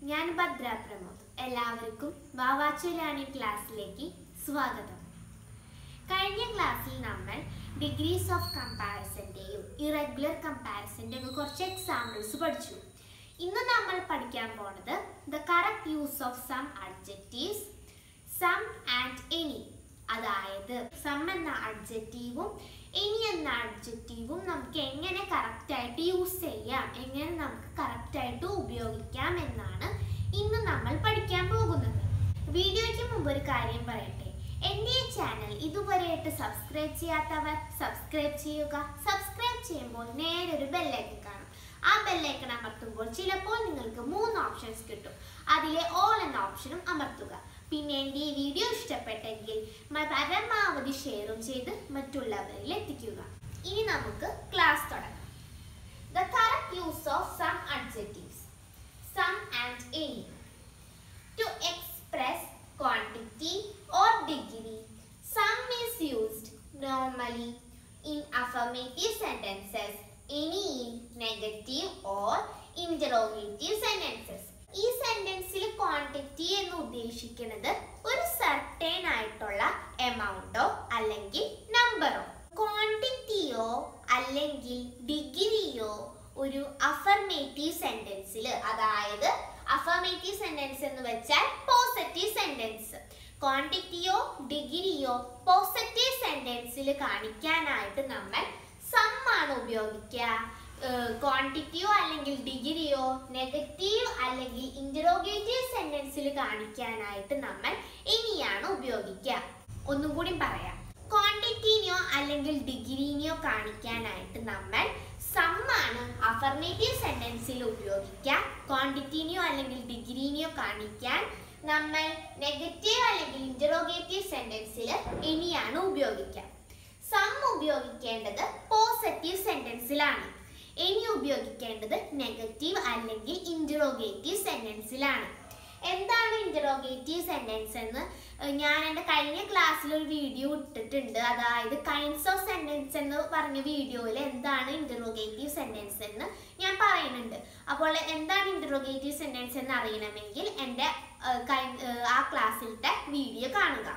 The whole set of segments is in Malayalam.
ഞാൻ ഭദ്ര പ്രമോദ് എല്ലാവർക്കും വാവാച്ചു ലേണിംഗ് ക്ലാസ്സിലേക്ക് സ്വാഗതം കഴിഞ്ഞ ക്ലാസ്സിൽ നമ്മൾ ഡിഗ്രീസ് ഓഫ് കമ്പാരിസന്റെയും ഇറഗുലർ കമ്പാരിസന്റെയും ഒക്കെ കുറച്ച് എക്സാമ്പിൾസ് പഠിച്ചു ഇന്ന് നമ്മൾ പഠിക്കാൻ പോണത് the correct use of some adjectives some and any അതായത് സം എന്ന അഡ്ജക്റ്റീവും എനി എന്ന അഡ്ജക്റ്റീവും നമുക്ക് എങ്ങനെ കറക്റ്റ് ആയിട്ട് യൂസ് ചെയ്യാം എങ്ങനെ നമുക്ക് കറക്റ്റ് ആയിട്ട് ഉപയോഗിക്കാം എന്നാണ് ഇന്ന് നമ്മൾ പഠിക്കാൻ പോകുന്നത് വീഡിയോയ്ക്ക് മുമ്പ് ഒരു കാര്യം പറയട്ടെ എൻ്റെ ഈ ചാനൽ ഇതുവരെയായിട്ട് സബ്സ്ക്രൈബ് ചെയ്യാത്തവർ സബ്സ്ക്രൈബ് ചെയ്യുക സബ്സ്ക്രൈബ് ചെയ്യുമ്പോൾ നേരെ ഒരു ബെല്ലൈക്കൺ കാണും ആ ബെല്ലൈക്കൺ അമർത്തുമ്പോൾ ചിലപ്പോൾ നിങ്ങൾക്ക് മൂന്ന് ഓപ്ഷൻസ് കിട്ടും അതിലെ ഓൾ എന്ന ഓപ്ഷനും അമർത്തുക പിന്നെ എൻ്റെ ഈ വീഡിയോ ഇഷ്ടപ്പെട്ടെങ്കിൽ മ- പരമാവധി ഷെയറും ചെയ്ത് മറ്റുള്ളവരിൽ എത്തിക്കുക ഇനി നമുക്ക് ക്ലാസ് തുടങ്ങാം the correct use of some adjectives some and any to express quantity or degree. Some is used normally in affirmative sentences, any in negative or interrogative sentences. ഈ സെന്റൻസിൽ ക്വാണ്ടിറ്റി എന്ന് ഉദ്ദേശിക്കുന്നത് ഒരു സർട്ടേൺ ആയിട്ടുള്ള എമൗണ്ടോ അല്ലെങ്കിൽ നമ്പറോ ക്വാണ്ടിറ്റിയോ അല്ലെങ്കിൽ ഡിഗ്രിയോ ഒരു അഫർമേറ്റീവ് സെന്റൻസിൽ അതായത് അഫർമേറ്റീവ് സെന്റൻസ് എന്ന് വെച്ചാൽ പോസിറ്റീവ് സെന്റൻസ് ക്വാണ്ടിറ്റിയോ ഡിഗ്രിയോ പോസിറ്റീവ് സെന്റൻസിൽ കാണിക്കാനായിട്ട് നമ്മൾ സം ആണ് ഉപയോഗിക്കുക ക്വാണ്ടിറ്റിയോ അല്ലെങ്കിൽ ഡിഗ്രിയോ നെഗറ്റീവ് അല്ലെങ്കിൽ ഇന്ററോഗേറ്റീവ് സെന്റൻസിൽ കാണിക്കാനായിട്ട് നമ്മൾ ഇനിയാണ് ഉപയോഗിക്കുക ഒന്നും കൂടി പറയാം ക്വാണ്ടിറ്റിനെയോ അല്ലെങ്കിൽ ഡിഗ്രീനെയോ കാണിക്കാനായിട്ട് നമ്മൾ സമ്മാണ് അഫർമേറ്റീവ് സെന്റൻസിൽ ഉപയോഗിക്കുക ക്വാണ്ടിറ്റിനെയോ അല്ലെങ്കിൽ ഡിഗ്രീനെയോ കാണിക്കാൻ നമ്മൾ നെഗറ്റീവ് അല്ലെങ്കിൽ ഇന്ററോഗേറ്റീവ് സെന്റൻസിൽ ഇനിയാണ് ഉപയോഗിക്കുക സം ഉപയോഗിക്കേണ്ടത് പോസിറ്റീവ് സെന്റൻസിലാണ് ഇനി ഉപയോഗിക്കേണ്ടത് നെഗറ്റീവ് അല്ലെങ്കിൽ ഇന്ററോഗേറ്റീവ് സെന്റൻസിലാണ് എന്താണ് ഇന്ററോഗേറ്റീവ് സെന്റൻസ് എന്ന് ഏഹ് ഞാൻ എൻ്റെ കഴിഞ്ഞ ക്ലാസ്സിൽ ഒരു വീഡിയോ ഇട്ടിട്ടുണ്ട് അതായത് കൈൻഡ്സ് ഓഫ് സെന്റൻസ് എന്ന് പറഞ്ഞ വീഡിയോയിൽ എന്താണ് ഇന്ററോഗേറ്റീവ് സെന്റൻസ് എന്ന് ഞാൻ പറയുന്നുണ്ട് അപ്പോൾ എന്താണ് ഇന്ററോഗേറ്റീവ് സെന്റൻസ് എന്ന് അറിയണമെങ്കിൽ എൻ്റെ ഏഹ് കഴി- ഏഹ് ആ ക്ലാസ്സിലത്തെ വീഡിയോ കാണുക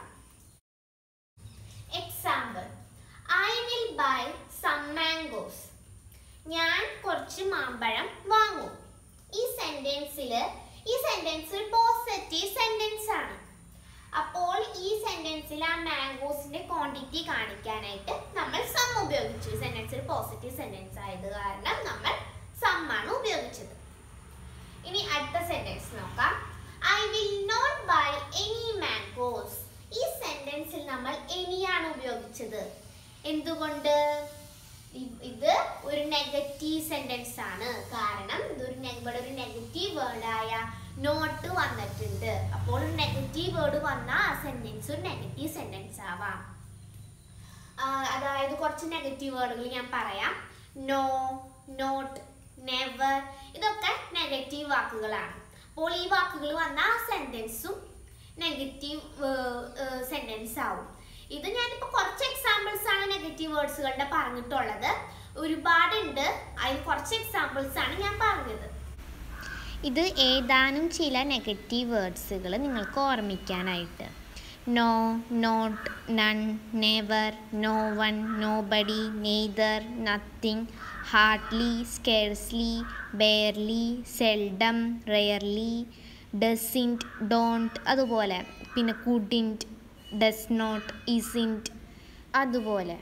example I will buy some mangoes ഞാൻ കുറച്ച് മാമ്പഴം വാങ്ങും ഈ സെന്റൻസിൽ ഈ സെന്റൻസ് ഒരു പോസിറ്റീവ് സെന്റൻസ് ആണ് അപ്പോൾ ഈ സെന്റൻസിൽ ആ മാംഗോസിന്റെ ക്വാണ്ടിറ്റി കാണിക്കാനായിട്ട് നമ്മൾ സം ഉപയോഗിച്ചു സെന്റൻസ് ഒരു പോസിറ്റീവ് സെന്റൻസ് ആയത് കാരണം നമ്മൾ സം ആണ് ഉപയോഗിച്ചത് ഇനി അടുത്ത സെന്റൻസ് നോക്കാം I will not buy any mangoes ഈ സെന്റൻസിൽ നമ്മൾ എനിയാണ് ഉപയോഗിച്ചത് എന്തുകൊണ്ട് ഇ- ഇത് ഒരു നെഗറ്റീവ് സെന്റൻസ് ആണ് കാരണം ഇതൊരു നെ- ഇവിടെ ഒരു നെഗറ്റീവ് വേർഡായ നോട്ട് വന്നിട്ടുണ്ട് അപ്പോൾ ഒരു നെഗറ്റീവ് വേർഡ് വന്നാൽ ആ സെന്റൻസ് ഒരു നെഗറ്റീവ് സെന്റൻസ് ആവാം ആ, അതായത് കുറച്ച് നെഗറ്റീവ് വേർഡുകൾ ഞാൻ പറയാം നോ നോട്ട് നെവർ ഇതൊക്കെ നെഗറ്റീവ് വാക്കുകളാണ് അപ്പോൾ ഈ വാക്കുകൾ വന്ന ആ സെന്റൻസും നെഗറ്റീവ് സെന്റൻസ് ആവും ഇത് ഞാനിപ്പോൾ കുറച്ച് എക്സാമ്പിൾസ് ആണ് നെഗറ്റീവ് വേർഡ്സുകളുടെ പറഞ്ഞിട്ടുള്ളത് ഒരുപാടുണ്ട് അതിൽ കുറച്ച് എക്സാമ്പിൾസ് ആണ് ഞാൻ പറഞ്ഞത് ഇത് ഏതാനും ചില നെഗറ്റീവ് വേർഡ്സുകൾ നിങ്ങൾക്ക് ഓർമ്മിക്കാനായിട്ട് no not none never no one nobody neither nothing hardly scarcely barely seldom rarely doesn't don't അതുപോലെ പിന്നെ കുഡിൻറ്റ് ഡസ് നോട്ട് ഇസിൻറ്റ് അതുപോലെ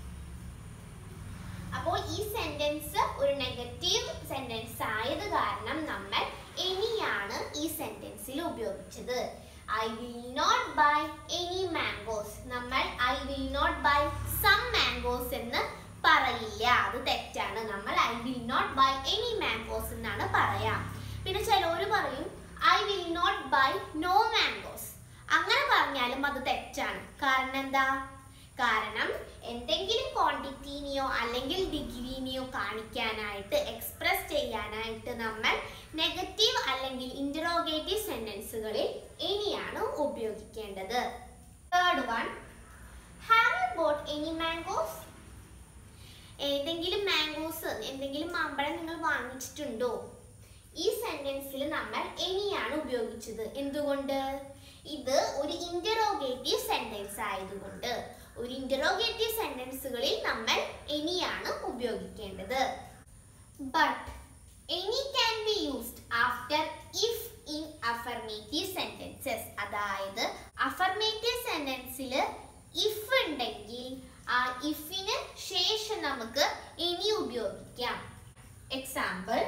അപ്പോൾ ഈ സെന്റൻസ് ഒരു നെഗറ്റീവ് സെന്റൻസ് ആയത് കാരണം നമ്മൾ എനിയാണ് ഈ സെന്റൻസിൽ ഉപയോഗിച്ചത് I will not buy any mangoes നമ്മൾ I will not buy some mangoes എന്ന് പറയില്ല അത് തെറ്റാണ് നമ്മൾ I will not buy any mangoes എന്നാണ് പറയാ പിന്നെ ചിലവര് പറയും I will not buy no mangoes അങ്ങനെ പറഞ്ഞാലും അത് തെറ്റാണ് കാരണം എന്താ കാരണം എന്തെങ്കിലും ക്വാണ്ടിറ്റീനെയോ അല്ലെങ്കിൽ ഡിഗ്രീനെയോ കാണിക്കാനായിട്ട് എക്സ്പ്രസ് ചെയ്യാനായിട്ട് നമ്മൾ നെഗറ്റീവ് അല്ലെങ്കിൽ ഇന്ററോഗേറ്റീവ് സെന്റൻസുകളിൽ ഇനിയാണ് ഉപയോഗിക്കേണ്ടത് third one have you bought any mangoes ഏതെങ്കിലും മാംഗോസ് എന്തെങ്കിലും മാമ്പഴം നിങ്ങൾ വാങ്ങിച്ചിട്ടുണ്ടോ ഈ സെന്റൻസിൽ നമ്മൾ എനിയാണ് ഉപയോഗിച്ചത് എന്തുകൊണ്ട് ഇത് ഒരു ഇന്ററോഗേറ്റീവ് സെന്റൻസ് ആയതുകൊണ്ട് ഒരു ഇന്ററോഗേറ്റീവ് സെന്റൻസുകളിൽ നമ്മൾ എനിയാണ് ഉപയോഗിക്കേണ്ടത് but any can be used after if in affirmative sentences അതായത് അഫർമേറ്റീവ് സെന്റൻസിൽ ഇഫ് ഉണ്ടെങ്കിൽ ആ ഇഫിന് ശേഷം നമുക്ക് ഇനി ഉപയോഗിക്കാം example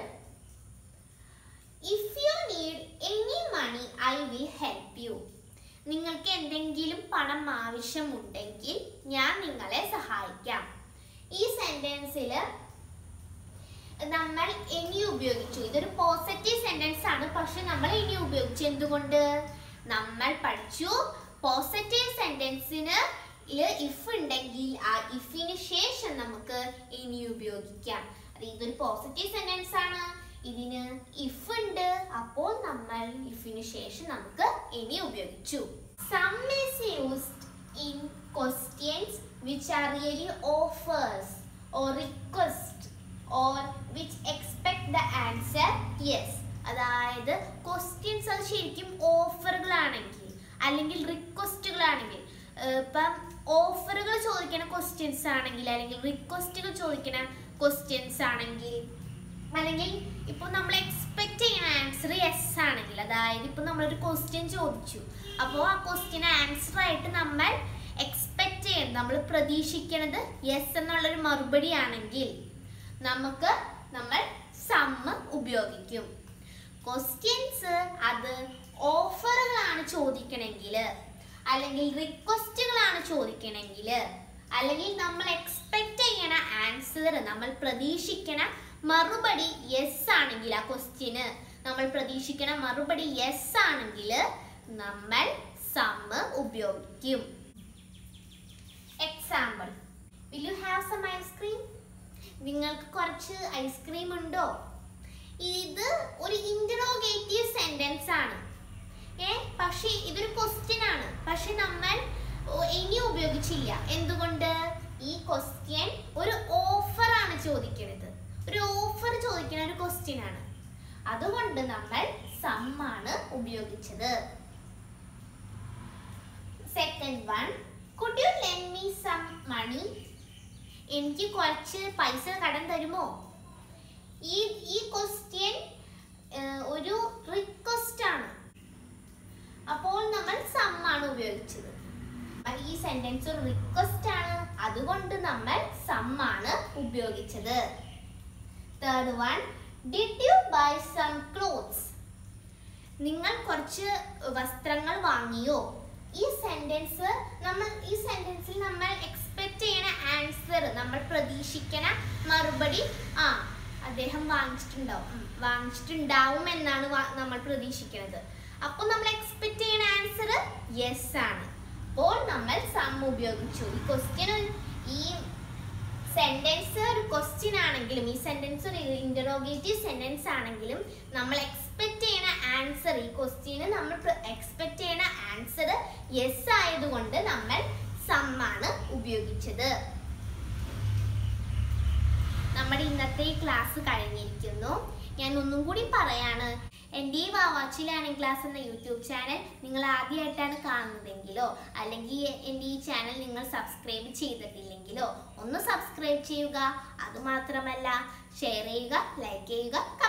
if you need any money I will help you നിങ്ങൾക്ക് എന്തെങ്കിലും പണം ആവശ്യമുണ്ടെങ്കിൽ ഞാൻ നിങ്ങളെ സഹായിക്കാം ഈ സെന്റൻസിൽ നമ്മൾ ഇനി ഉപയോഗിച്ചു ഇതൊരു പോസിറ്റീവ് സെന്റൻസ് ആണ് പക്ഷെ നമ്മൾ ഇനി ഉപയോഗിച്ചു എന്തുകൊണ്ട് നമ്മൾ പഠിച്ചു പോസിറ്റീവ് സെന്റൻസിന് ഇഫ് ഉണ്ടെങ്കിൽ ആ ഇഫിന് ശേഷം നമുക്ക് ഇനി ഉപയോഗിക്കാം അത് ഇതൊരു പോസിറ്റീവ് സെന്റൻസ് ആണ് ഇതിന് ഇഫ് ഉണ്ട് അപ്പോൾ നമ്മൾ ഇഫിന് ശേഷം നമുക്ക് ഇനി ഉപയോഗിച്ചു some is used in questions which are really offers or request or which expect the answer yes അതായത് ക്വസ്റ്റ്യൻസ് അത് ശരിക്കും ഓഫറുകളാണെങ്കിൽ അല്ലെങ്കിൽ റിക്വസ്റ്റുകളാണെങ്കിൽ ഇപ്പം ഓഫറുകൾ ചോദിക്കുന്ന ക്വസ്റ്റ്യൻസ് ആണെങ്കിൽ അല്ലെങ്കിൽ റിക്വസ്റ്റുകൾ ചോദിക്കുന്ന ക്വസ്റ്റ്യൻസ് ആണെങ്കിൽ അല്ലെങ്കിൽ ഇപ്പോൾ നമ്മൾ എക്സ്പെക്ട് ചെയ്യുന്ന ആൻസർ യെസ് ആണെങ്കിൽ അതായത് ഇപ്പോൾ നമ്മളൊരു ക്വസ്റ്റ്യൻ ചോദിച്ചു അപ്പോൾ ആ ക്വസ്റ്റ്യൻ ആൻസർ ആയിട്ട് നമ്മൾ എക്സ്പെക്ട് ചെയ്യുന്നത് നമ്മൾ പ്രതീക്ഷിക്കുന്നത് യെസ് എന്നുള്ളൊരു മറുപടി ആണെങ്കിൽ നമുക്ക് നമ്മൾ സമ്മ് ഉപയോഗിക്കും ക്വസ്റ്റ്യൻസ് അത് ഓഫറുകളാണ് ചോദിക്കണമെങ്കിൽ അല്ലെങ്കിൽ റിക്വസ്റ്റുകളാണ് ചോദിക്കണമെങ്കിൽ അല്ലെങ്കിൽ നമ്മൾ എക്സ്പെക്ട് ചെയ്യണ ആൻസർ നമ്മൾ പ്രതീക്ഷിക്കണ മറുപടി യെസ് ആണെങ്കിൽ ആ ക്വസ്റ്റ്യന് നമ്മൾ പ്രതീക്ഷിക്കണ മറുപടി യെസ് ആണെങ്കിൽ നമ്മൾ സമ്മ് ഉപയോഗിക്കും example will you have some ice cream നിങ്ങൾക്ക് കുറച്ച് ഐസ്ക്രീം ഉണ്ടോ ഇത് ഒരു ഇന്ററോഗേറ്റീവ് സെന്റൻസ് ആണ് ഏ പക്ഷേ ഇതൊരു ക്വസ്റ്റ്യൻ ആണ് പക്ഷെ നമ്മൾ ഓ, ഇനി ഉപയോഗിച്ചില്ല എന്തുകൊണ്ട് ഈ ക്വസ്റ്റ്യൻ ഒരു ഓഫർ ആണ് ചോദിക്കുന്നത് ഒരു ഓഫർ ചോദിക്കുന്ന ഒരു ക്വസ്റ്റ്യൻ ആണ് അതുകൊണ്ട് നമ്മൾ സം ആണ് ഉപയോഗിച്ചത് second one could you lend me some money എനിക്ക് കുറച്ച് പൈസ കടം തരുമോ ഈ ഈ ക്വസ്റ്റ്യൻ ഒരു റിക്വസ്റ്റ് ആണ് അപ്പോൾ നമ്മൾ സം ആണ് ഉപയോഗിച്ചത് അപ്പോൾ ഈ സെന്റൻസ് ഒരു റിക്വസ്റ്റ് ആണ് അതുകൊണ്ട് നമ്മൾ സം ആണ് ഉപയോഗിച്ചത് third one did you buy some clothes നിങ്ങൾ കുറച്ച് വസ്ത്രങ്ങൾ വാങ്ങിയോ ഈ സെന്റൻസ് നമ്മൾ ഈ സെന്റൻസിൽ നമ്മൾ എക്സ്പെക്ട് ചെയ്യണ ആൻസർ നമ്മൾ പ്രതീക്ഷിക്കണ മറുപടി ആ അദ്ദേഹം വാങ്ങിച്ചിട്ടുണ്ടാവും ഉം, വാങ്ങിച്ചിട്ടുണ്ടാവും എന്നാണ് വാ- നമ്മൾ പ്രതീക്ഷിക്കുന്നത് അപ്പോൾ നമ്മൾ എക്സ്പെക്ട് ചെയ്യണ ആൻസർ യെസ് ആണ് അപ്പോൾ നമ്മൾ സം ഉപയോഗിച്ചു ഈ ക്വസ്റ്റ്യൻ ഈ സെന്റൻസ് ഒരു ക്വസ്റ്റ്യൻ ആണെങ്കിലും ഈ സെന്റൻസ് ഒരു ഇന്ററോഗേറ്റീവ് സെന്റൻസ് ആണെങ്കിലും നമ്മൾ എക്സ്പെക്ട് ചെയ്യുന്ന ആൻസർ ഈ ക്വസ്റ്റ്യന് നമ്മൾ എക്സ്പെക്ട് ചെയ്യുന്ന ആൻസർ യെസ് ആയതുകൊണ്ട് നമ്മൾ സം ആണ് ഉപയോഗിച്ചത് നമ്മുടെ ഇന്നത്തെ ഈ ക്ലാസ് കഴിഞ്ഞിരിക്കുന്നു ഞാൻ ഒന്നും കൂടി പറയാണ് എൻ്റെ ഈ വാവാച്ചി ലേണിംഗ് ക്ലാസ് എന്ന യൂട്യൂബ് ചാനൽ നിങ്ങൾ ആദ്യമായിട്ടാണ് കാണുന്നതെങ്കിലോ അല്ലെങ്കിൽ എൻ്റെ ഈ ചാനൽ നിങ്ങൾ സബ്സ്ക്രൈബ് ചെയ്തിട്ടില്ലെങ്കിലോ ഒന്ന് സബ്സ്ക്രൈബ് ചെയ്യുക അതുമാത്രമല്ല ഷെയർ ചെയ്യുക ലൈക്ക് ചെയ്യുക